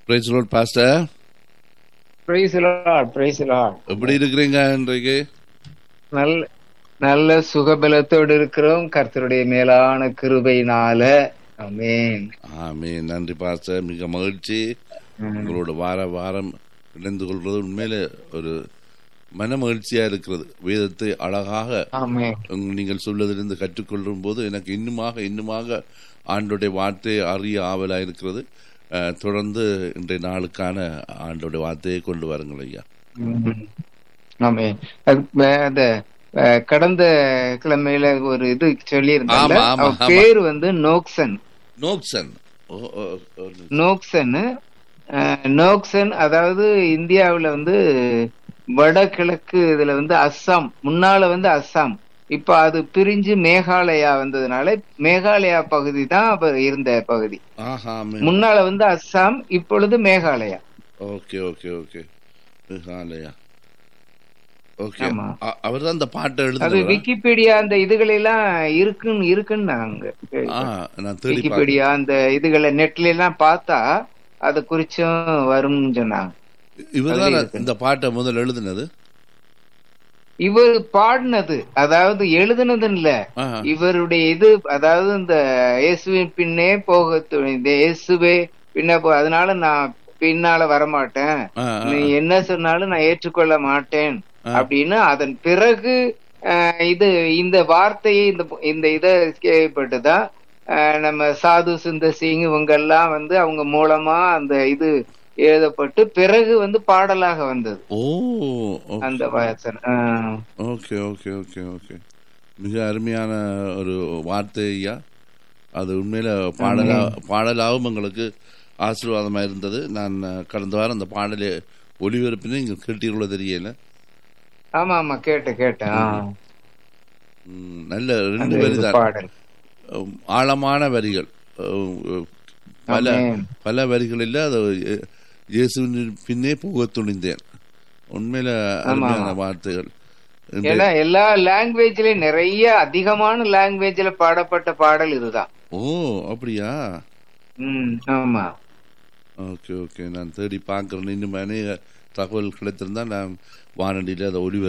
Price Lord pastor praise Lord praise Lord எப்படி இருக்கிறீங்க இன்றைக்கு நல்ல நல்ல சுகபலத்தோடு இருக்கிறோம் கர்த்தருடைய மேலான கிருபையினால ஆமென் ஆமே நன்றி பாஸ்டர் மிக மகிழ்ச்சி உங்களோட வார வாரம் இணைந்து கொள்வது உண்மையில ஒரு மன மகிழ்ச்சியா இருக்கிறது வேதத்தை அழகாக ஆமென் உங்க- நீங்கள் சொல்வதிலிருந்து கற்றுக்கொள்ளும் போது எனக்கு இன்னுமாக இன்னுமாக ஆண்டோடைய வார்த்தையை அறிய ஆவலாக இருக்கிறது அஹ், தொடர்ந்து இன்றைய நாளுக்கான ஆண்டோடைய வார்த்தையை கொண்டு வாருங்கள் ஐயா ம். ஆமென் அது, அஹ், அந்த அஹ், கடந்த கிழமையில ஒரு இது சொல்லியிருந்தாங்க ஆமா, ஆமா, அவ ஆமா. பேர் வந்து நோக்சன் நோப்சன் ஓ, ஓ, ஓ, நோக்சன் அஹ், நோக்சன் அதாவது இந்தியாவுல வந்து வடகிழக்கு இதுல வந்து அஸ்ஸாம் முன்னால வந்து அஸ்ஸாம் இப்ப அது பிரிஞ்சு மேகாலயா வந்ததுனால மேகாலயா பகுதி தான் அப்ப இருந்த பகுதி ஆஹா ஆமே. முன்னால வந்து அஸ்ஸாம் இப்பொழுது Meghalaya okay okay okay Meghalaya okay ஆமா. அவர் தான் அந்த பாட்டை அது எழுதுனவரா? விக்கிபீடியா அந்த இதுகளெல்லாம் இருக்குன்னு இருக்குன்னு நாங்க ஆ நான் தேடி விக்கிபீடியா அந்த இதுகளை நெட்ல எல்லாம் பார்த்தா அது குறிச்சும் வரும்னு சொன்னாங்க இவர் அதுல இருக்கு. இந்த பாட்டை முதல்ல எழுதுனது இவர் பாடினது அதாவது எழுதுனது இல்ல ஆஹா. இவருடைய இது அதாவது இந்த இயேசுவின் பின்னே போக துணிந்த இயேசுவே பின்ன போ அதனால நான் பின்னால வரமாட்டேன் ஆ, ஆ, நீ என்ன சொன்னாலும் நான் ஏற்றுக்கொள்ள மாட்டேன் ஆ. அப்படின்னு அதன் பிறகு அஹ், இது இந்த வார்த்தையை இந்த இந்த இதை கேள்விப்பட்டுதான் அஹ், நம்ம சாது சுந்தர் சிங் இவங்க எல்லாம் வந்து அவங்க மூலமா அந்த இது எழுதப்பட்டு பிறகு வந்து பாடலாக வந்தது ஓ ஓ- அந்த வாசன் ஆஹ். ஓகே ஓகே ஓகே ஓகே மிக அருமையான ஒரு வார்த்தை ஐயா அது உண்மையில பாடலா பாடலாகவும் எங்களுக்கு ஆசீர்வாதமா இருந்தது நான் அஹ், கடந்த வாரம் அந்த பாடலை ஒளிபரப்பினேன் இங்க கேட்டீர்களோ தெரியல ஆமா ஆமா கேட்டேன் கேட்டேன் ஆ. ம், நல்ல ரெண்டு அந்த வரி இது தான் பாடல் உம், ஆழமான வரிகள் உம், பல ஆமென். பல வரிகளில் அது இயே- இயேசுவின் பின்னே போக துணிந்தேன் உண்மையில அருமையான வார்த்தைகள் இந்த- ஏன்னா எல்லா லாங்குவேஜ்லயும் நிறைய அதிகமான லாங்குவேஜ்ல பாடப்பட்ட பாடல் இதுதான் ஓ அப்படியா ம் ஆமா ஓகே ஓகே நான் தேடி பார்க்குறேன் இன்னும் அநேக தகவல் கிடைத்திருந்தா நான் வானொலியில் அதை ஒளிபர